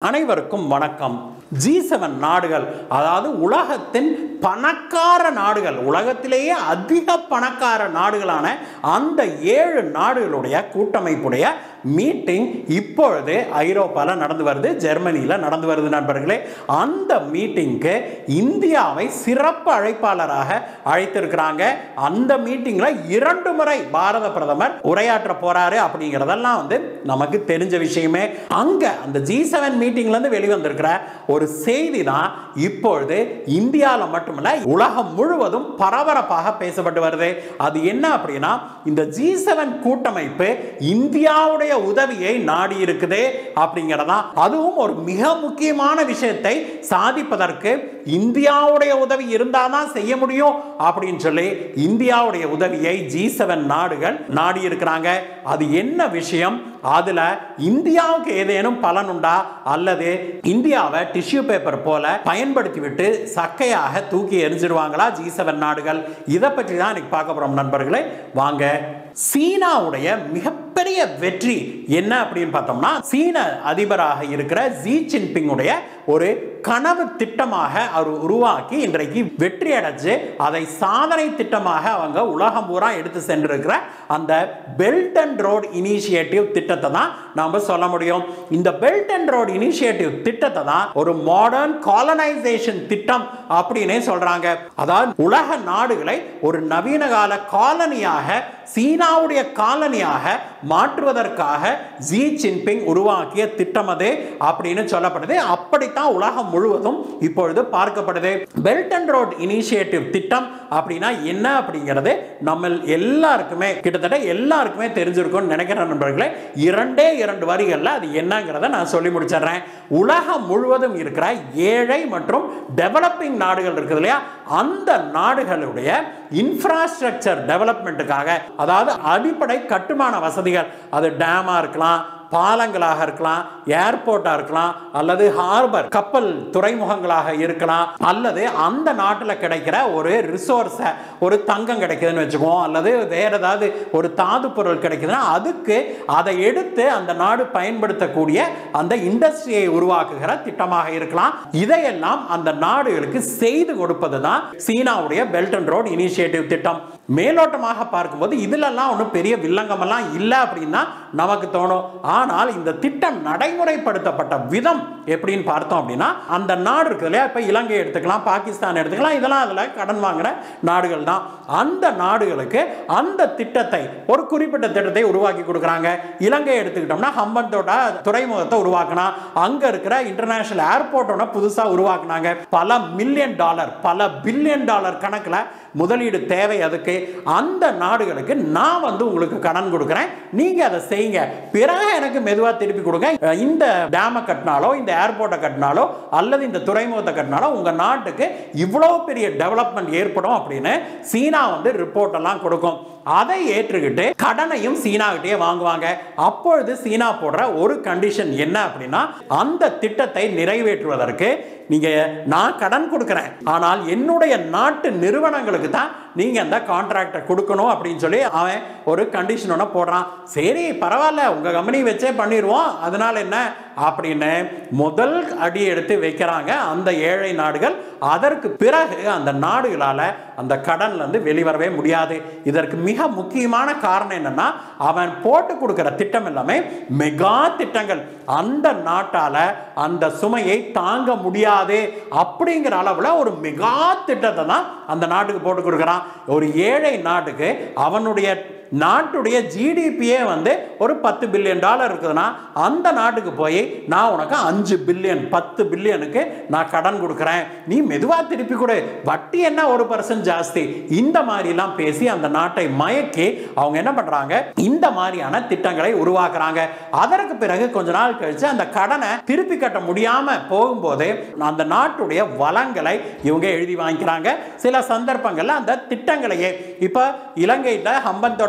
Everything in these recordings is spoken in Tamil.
அனைவருக்கும் வணக்கம் ஜி செவன் நாடுகள் அதாவது உலகத்தின் பணக்கார நாடுகள் உலகத்திலேயே அதிக பணக்கார நாடுகளான அந்த ஏழு நாடுகளுடைய கூட்டமைப்புடைய மீட்டிங் இப்பொழுது ஐரோப்பாவில் நடந்து வருது ஜெர்மனியில் நடந்து வருது நண்பர்களே அந்த மீட்டிங்க்கு இந்தியாவை சிறப்பு அழைப்பாளராக அழைத்திருக்கிறாங்க அந்த மீட்டிங்கில் இரண்டு முறை பாரத பிரதமர் உரையாற்ற போறாரு அப்படிங்கிறதெல்லாம் வந்து நமக்கு தெரிஞ்ச விஷயமே அங்க அந்த ஜி செவன் மீட்டிங்லேருந்து வெளிவந்திருக்கிற ஒரு செய்தி தான் இப்பொழுது இந்தியாவில் மட்டுமல்ல உலகம் முழுவதும் பரபரப்பாக பேசப்பட்டு வருது அது என்ன அப்படின்னா இந்த ஜி செவன் கூட்டமைப்பு இந்தியாவுடைய உதவியை நாடி இருக்குது அப்படிங்கிறதா அதுவும் ஒரு மிக முக்கியமான விஷயத்தை சாதிப்பதற்கு இந்தியாவுடைய உதவி இருந்தால் தான் செய்ய முடியும் அப்படின்னு சொல்லி இந்தியாவுடைய உதவியை ஜி செவன் நாடுகள் நாடி இருக்கிறாங்க அது என்ன விஷயம் அதுல இந்தியாவுக்கு ஏதேனும் பலன் உண்டா அல்லது இந்தியாவை டிஷ்யூ பேப்பர் போல பயன்படுத்தி விட்டு சக்கையாக தூக்கி எரிஞ்சிருவாங்களா ஜி செவன் நாடுகள் இதை பற்றி தான் இன்னைக்கு பார்க்க போறோம் நண்பர்களே வாங்க சீனாவுடைய மிகப்பெரிய வெற்றி என்ன அப்படின்னு பார்த்தோம்னா சீன அதிபராக இருக்கிற ஜி ஜின்பிங் உடைய ஒரு கனவு திட்டமாக அவர் உருவாக்கி இன்றைக்கு வெற்றி அடைஞ்சு அதை சாதனை திட்டமாக அவங்க உலகம் பூரா எடுத்து சென்றிருக்கிற அந்த பெல்ட் அண்ட் ரோட் இனிஷியேட்டிவ் திட்டத்தை தான் நாம சொல்ல முடியும் இந்த பெல்ட் அண்ட் ரோட் இனிஷியேட்டிவ் திட்டத்தை தான் ஒரு மாடர்ன் காலனைசேஷன் திட்டம் அப்படின்னே சொல்றாங்க அதாவது உலக நாடுகளை ஒரு நவீன கால காலனியாக சீனாவுடைய காலனியாக மாற்றுவதற்காக ஜி ஜின்பிங் உருவாக்கிய திட்டம் அது அப்படின்னு சொல்லப்படுது அப்படித்தான் உலகம் முழுவதும் இப்பொழுது பார்க்கப்படுது பெல்ட் அண்ட் ரோட் இனிஷியேட்டிவ் திட்டம் அப்படின்னா என்ன அப்படிங்கிறது நம்ம எல்லாருக்குமே கிட்டத்தட்ட எல்லாருக்குமே தெரிஞ்சிருக்கும்னு நினைக்கிற நண்பர்களே இரண்டே இரண்டு வரிகளில் அது என்னங்கிறத நான் சொல்லி முடிச்சிடுறேன் உலகம் முழுவதும் இருக்கிற ஏழை மற்றும் டெவலப்பிங் நாடுகள் இருக்குது இல்லையா அந்த நாடுகளுடைய இன்ஃப்ராஸ்ட்ரக்சர் டெவலப்மெண்ட்டுக்காக அதாவது அடிப்படை கட்டுமான வசதிகள் அது டேமா இருக்கலாம் பாலங்களாக இருக்கலாம் ஏர்போர்ட்டாக இருக்கலாம் அல்லது ஹார்பர் கப்பல் துறைமுகங்களாக இருக்கலாம் அல்லது அந்த நாட்டில் கிடைக்கிற ஒரு ரிசோர்ஸை ஒரு தங்கம் கிடைக்குதுன்னு வச்சுக்குவோம் அல்லது வேற ஏதாவது ஒரு தாது பொருள் கிடைக்குதுன்னா அதுக்கு அதை எடுத்து அந்த நாடு பயன்படுத்தக்கூடிய அந்த இண்டஸ்ட்ரியை உருவாக்குகிற திட்டமாக இருக்கலாம் இதையெல்லாம் அந்த நாடுகளுக்கு செய்து கொடுப்பது தான் சீனாவுடைய பெல்ட் அண்ட் ரோட் இனிஷியேட்டிவ் திட்டம் மேலோட்டமாக பார்க்கும்போது இதிலெல்லாம் ஒன்றும் பெரிய வில்லங்கமெல்லாம் இல்லை அப்படின்னா நமக்கு தோணும் ஆனால் இந்த திட்டம் நடைமுறைப்படுத்தப்பட்ட விதம் எப்படின்னு பார்த்தோம் அப்படின்னா அந்த நாடு இருக்கு இல்லையா இப்போ இலங்கை எடுத்துக்கலாம் பாகிஸ்தான் எடுத்துக்கலாம் இதெல்லாம் அதில் கடன் வாங்குற நாடுகள் தான் அந்த நாடுகளுக்கு அந்த திட்டத்தை ஒரு குறிப்பிட்ட திட்டத்தை உருவாக்கி கொடுக்குறாங்க இலங்கை எடுத்துக்கிட்டோம்னா ஹம்பந்தோட துறைமுகத்தை உருவாக்கினா அங்கே இருக்கிற இன்டர்நேஷனல் ஏர்போர்ட் ஒன்று புதுசாக உருவாக்குனாங்க பல மில்லியன் டாலர் பல பில்லியன் டாலர் கணக்கில் முதலீடு தேவை அதுக்கு அந்த நாடுகளுக்கு நான் வந்து உங்களுக்கு கடன் கொடுக்குறேன் நீங்க அதை செய்யுங்க பிறகு எனக்கு மெதுவாக திருப்பி கொடுங்க இந்த டேமை கட்டினாலோ இந்த ஏர்போர்ட்டை கட்டினாலோ அல்லது இந்த துறைமுகத்தை கட்டினாலோ உங்க நாட்டுக்கு இவ்வளோ பெரிய டெவலப்மெண்ட் ஏற்படும் அப்படின்னு சீனா வந்து ரிப்போர்ட் எல்லாம் கொடுக்கும் அதை ஏற்றுக்கிட்டு கடனையும் சீனாகிட்டே வாங்குவாங்க அப்பொழுது சீனா போடுற ஒரு கண்டிஷன் என்ன அப்படின்னா அந்த திட்டத்தை நிறைவேற்றுவதற்கு நீங்க நான் கடன் கொடுக்குறேன் ஆனால் என்னுடைய நாட்டு நிறுவனங்களுக்கு தான் நீங்க அந்த கான்ட்ராக்டை கொடுக்கணும் அப்படின்னு சொல்லி அவன் ஒரு கண்டிஷன் ஒன்று போடுறான் சரி பரவாயில்ல உங்க கம்பெனி வச்சே பண்ணிடுவோம் அதனால என்ன அப்படின்னு முதல் அடி எடுத்து வைக்கிறாங்க அந்த ஏழை நாடுகள் அதற்கு பிறகு அந்த நாடுகளால் அந்த கடன்ல இருந்து வெளிவரவே முடியாது இதற்கு மிக முக்கியமான காரணம் என்னன்னா அவன் போட்டு கொடுக்கிற திட்டம் எல்லாமே மெகா திட்டங்கள் அந்த நாட்டால அந்த சுமையை தாங்க முடியாது அப்படிங்கிற அளவுல ஒரு மெகா திட்டத்தை தான் அந்த நாட்டுக்கு போட்டு கொடுக்குறான் ஒரு ஏழை நாட்டுக்கு அவனுடைய நாட்டுடைய ஜிடிபியே வந்து ஒரு பத்து பில்லியன் டாலர் இருக்குதுன்னா அந்த நாட்டுக்கு போய் நான் உனக்கு அஞ்சு பில்லியன் பத்து பில்லியனுக்கு நான் கடன் கொடுக்குறேன் நீ மெதுவாக திருப்பி கொடு வட்டி என்ன ஒரு பர்சன்ட் ஜாஸ்தி இந்த மாதிரிலாம் பேசி அந்த நாட்டை மயக்கி அவங்க என்ன பண்ணுறாங்க இந்த மாதிரியான திட்டங்களை உருவாக்குறாங்க அதற்கு பிறகு கொஞ்ச நாள் கழிச்சு அந்த கடனை திருப்பி கட்ட முடியாமல் போகும்போது அந்த நாட்டுடைய வளங்களை இவங்க எழுதி வாங்கிக்கிறாங்க சில சந்தர்ப்பங்களில் அந்த திட்டங்களையே இப்போ இலங்கையில் ஹம்பன் தோட்ட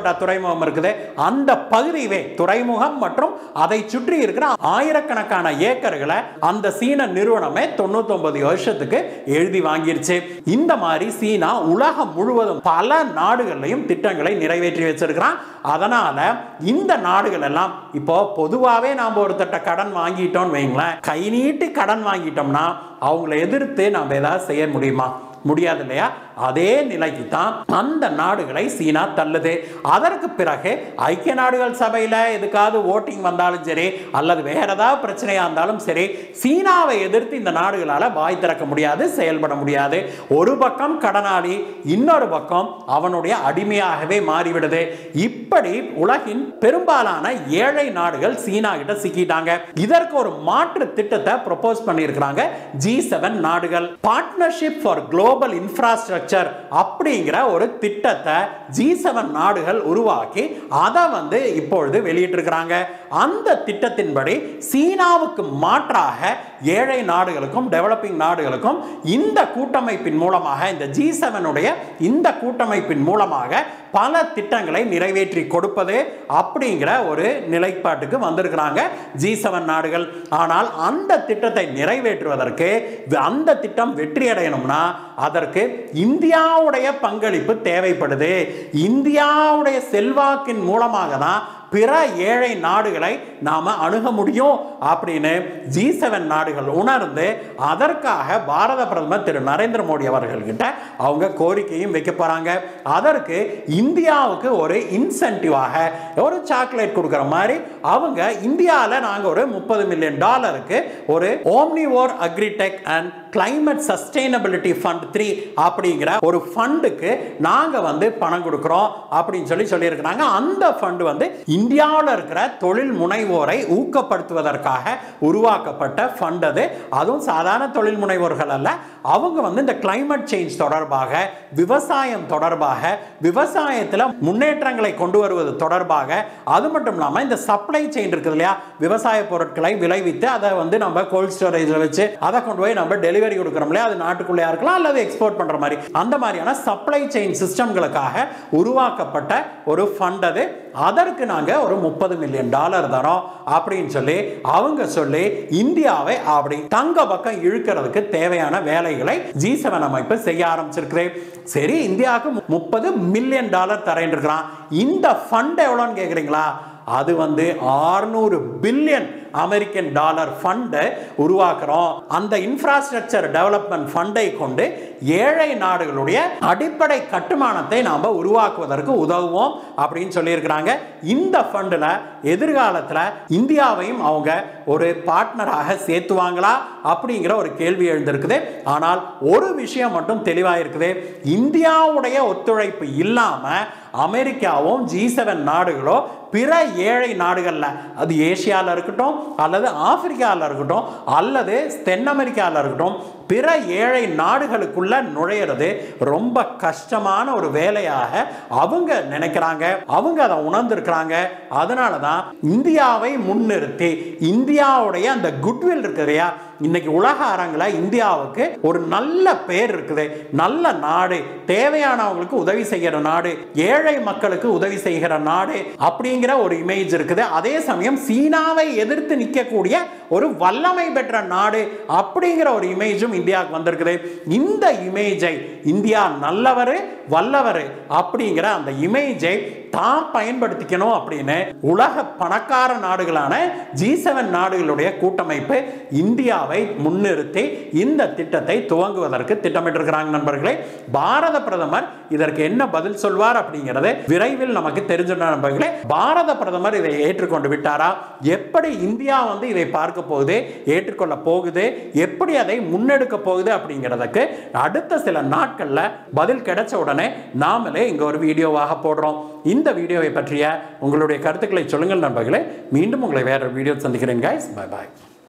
சம்பந்தப்பட்ட துறைமுகம் இருக்குது அந்த பகுதியவே துறைமுகம் மற்றும் அதை சுற்றி இருக்கிற ஆயிரக்கணக்கான ஏக்கர்களை அந்த சீன நிறுவனமே தொண்ணூத்தொன்பது வருஷத்துக்கு எழுதி வாங்கிருச்சு இந்த மாதிரி சீனா உலகம் முழுவதும் பல நாடுகள்லையும் திட்டங்களை நிறைவேற்றி வச்சிருக்கிறான் அதனால இந்த நாடுகள் எல்லாம் இப்போ பொதுவாகவே நாம் ஒருத்தட்ட கடன் வாங்கிட்டோம்னு வைங்களேன் கை நீட்டி கடன் வாங்கிட்டோம்னா அவங்கள எதிர்த்து நாம் ஏதாவது செய்ய முடியுமா முடியாது இல்லையா அதே நிலைக்கு தான் அந்த நாடுகளை சீனா தள்ளுது அதற்கு பிறகு ஐக்கிய நாடுகள் சபையில் எதுக்காவது ஓட்டிங் வந்தாலும் சரி அல்லது வேற ஏதாவது பிரச்சனையாக இருந்தாலும் சரி சீனாவை எதிர்த்து இந்த நாடுகளால் வாய் திறக்க முடியாது செயல்பட முடியாது ஒரு பக்கம் கடனாளி இன்னொரு பக்கம் அவனுடைய அடிமையாகவே மாறிவிடுது இப்படி உலகின் பெரும்பாலான ஏழை நாடுகள் சீனா கிட்ட சிக்கிட்டாங்க இதற்கு ஒரு மாற்று திட்டத்தை ப்ரொபோஸ் பண்ணியிருக்கிறாங்க ஜி செவன் நாடுகள் பார்ட்னர்ஷிப் ஃபார் குளோபல் இன்ஃப்ராஸ்ட்ரக்சர் அப்படிங்கிற ஒரு திட்டத்தை ஜி செவன் நாடுகள் உருவாக்கி அதை வந்து இப்பொழுது வெளியிட்டிருக்கிறாங்க அந்த திட்டத்தின்படி சீனாவுக்கு மாற்றாக ஏழை நாடுகளுக்கும் டெவலப்பிங் நாடுகளுக்கும் இந்த கூட்டமைப்பின் மூலமாக இந்த ஜி செவனுடைய இந்த கூட்டமைப்பின் மூலமாக பல திட்டங்களை நிறைவேற்றி கொடுப்பது அப்படிங்கிற ஒரு நிலைப்பாட்டுக்கு வந்திருக்கிறாங்க ஜி செவன் நாடுகள் ஆனால் அந்த திட்டத்தை நிறைவேற்றுவதற்கு அந்த திட்டம் வெற்றி அடையணும்னா அதற்கு இந்தியாவுடைய பங்களிப்பு தேவைப்படுது இந்தியாவுடைய செல்வாக்கின் மூலமாக தான் பிற ஏழை நாடுகளை நாம அணுக முடியும் அப்படின்னு ஜி செவன் நாடுகள் உணர்ந்து அதற்காக பாரத பிரதமர் திரு நரேந்திர மோடி அவர்கள்கிட்ட அவங்க கோரிக்கையும் வைக்க போறாங்க அதற்கு இந்தியாவுக்கு ஒரு இன்சென்டிவாக ஒரு சாக்லேட் கொடுக்குற மாதிரி அவங்க இந்தியாவில் நாங்கள் ஒரு முப்பது மில்லியன் டாலருக்கு ஒரு omnivore agritech and climate sustainability fund three அப்படிங்கிற ஒரு ஃபண்டுக்கு நாங்கள் வந்து பணம் கொடுக்குறோம் அப்படின்னு சொல்லி சொல்லியிருக்கிறாங்க அந்த ஃபண்டு வந்து இந்தியாவில் இருக்கிற தொழில் முனைவோரை ஊக்கப்படுத்துவதற்காக உருவாக்கப்பட்ட ஃபண்ட் அது அதுவும் சாதாரண தொழில் முனைவோர்கள் அல்ல அவங்க வந்து இந்த கிளைமேட் சேஞ்ச் தொடர்பாக விவசாயம் தொடர்பாக விவசாயத்தில் முன்னேற்றங்களை கொண்டு வருவது தொடர்பாக அது மட்டும் இல்லாமல் இந்த சப்ளை செயின் இருக்குது இல்லையா விவசாய பொருட்களை விளைவித்து அதை வந்து நம்ம கோல்ட் ஸ்டோரேஜில் வச்சு அதை கொண்டு போய் நம்ம டெலிவரி கொடுக்குறோம் இல்லையா அது நாட்டுக்குள்ளேயா இருக்கலாம் அல்லது எக்ஸ்போர்ட் பண்ணுற மாதிரி அந்த மாதிரியான சப்ளை செயின் சிஸ்டம்களுக்காக உருவாக்கப்பட்ட ஒரு ஃபண்ட் அது அதற்கு நாங்கள் ஒரு முப்பது மில்லியன் டாலர் தரோம் அப்படின்னு சொல்லி அவங்க சொல்லி இந்தியாவை அப்படி தங்க பக்கம் இழுக்கிறதுக்கு தேவையான வேலைகளை ஜி செவன் அமைப்பு செய்ய ஆரம்பிச்சிருக்கு சரி இந்தியாவுக்கு முப்பது மில்லியன் டாலர் தரேன் இருக்கிறான் இந்த ஃபண்ட் எவ்வளோன்னு கேட்குறீங்களா அது வந்து ஆறுநூறு பில்லியன் அமெரிக்கன் டாலர் ஃபண்டை உருவாக்குறோம் அந்த இன்ஃப்ராஸ்ட்ரக்சர் டெவலப்மெண்ட் ஃபண்டை கொண்டு ஏழை நாடுகளுடைய அடிப்படை கட்டுமானத்தை நாம் உருவாக்குவதற்கு உதவுவோம் அப்படின்னு சொல்லியிருக்கிறாங்க இந்த ஃபண்டில் எதிர்காலத்தில் இந்தியாவையும் அவங்க ஒரு பார்ட்னராக சேர்த்துவாங்களா அப்படிங்கிற ஒரு கேள்வி எழுந்திருக்குது ஆனால் ஒரு விஷயம் மட்டும் தெளிவாக இருக்குது இந்தியாவுடைய ஒத்துழைப்பு இல்லாமல் அமெரிக்காவும் ஜி செவன் நாடுகளோ பிற ஏழை நாடுகளில் அது ஏசியாவில் இருக்கட்டும் அல்லது ஆப்பிரிக்காவில் இருக்கட்டும் அல்லது தென் அமெரிக்காவில் இருக்கட்டும் பிற ஏழை நாடுகளுக்குள்ள நுழையிறது ரொம்ப கஷ்டமான ஒரு வேலையாக அவங்க நினைக்கிறாங்க அவங்க அதை உணர்ந்திருக்கிறாங்க அதனால தான் இந்தியாவை முன்னிறுத்தி இந்தியாவுடைய அந்த குட்வில் இருக்கு இல்லையா இன்னைக்கு உலக அரங்கில் இந்தியாவுக்கு ஒரு நல்ல பேர் இருக்குது நல்ல நாடு தேவையானவங்களுக்கு உதவி செய்கிற நாடு ஏழை மக்களுக்கு உதவி செய்கிற நாடு அப்படிங்கிற ஒரு இமேஜ் இருக்குது அதே சமயம் சீனாவை எதிர்த்து நிற்கக்கூடிய ஒரு வல்லமை பெற்ற நாடு அப்படிங்கிற ஒரு இமேஜும் இந்தியாவுக்கு வந்திருக்குது இந்த இமேஜை இந்தியா நல்லவர் வல்லவர் அப்படிங்கிற அந்த இமேஜை தான் பயன்படுத்திக்கணும் அப்படின்னு உலக பணக்கார நாடுகளான ஜி செவன் நாடுகளுடைய கூட்டமைப்பு இந்தியாவை முன்னிறுத்தி இந்த திட்டத்தை துவங்குவதற்கு திட்டமிட்டிருக்கிறாங்க நண்பர்களே பாரத பிரதமர் இதற்கு என்ன பதில் சொல்வார் அப்படிங்கிறது விரைவில் நமக்கு தெரிஞ்சிடும் நண்பர்களே பாரத பிரதமர் இதை ஏற்றுக்கொண்டு விட்டாரா எப்படி இந்தியா வந்து இதை பார்க்க போகுது ஏற்றுக்கொள்ள போகுது எப்படி அதை முன்னெடுக்க போகுது அப்படிங்கிறதுக்கு அடுத்த சில நாட்கள்ல பதில் கிடைச்ச உடனே நாமளே இங்க ஒரு வீடியோவாக போடுறோம் இந்த வீடியோவை பற்றிய உங்களுடைய கருத்துக்களை சொல்லுங்கள் நண்பர்களே மீண்டும் உங்களை வேற வீடியோ சந்திக்கிறேன் guys bye பாய்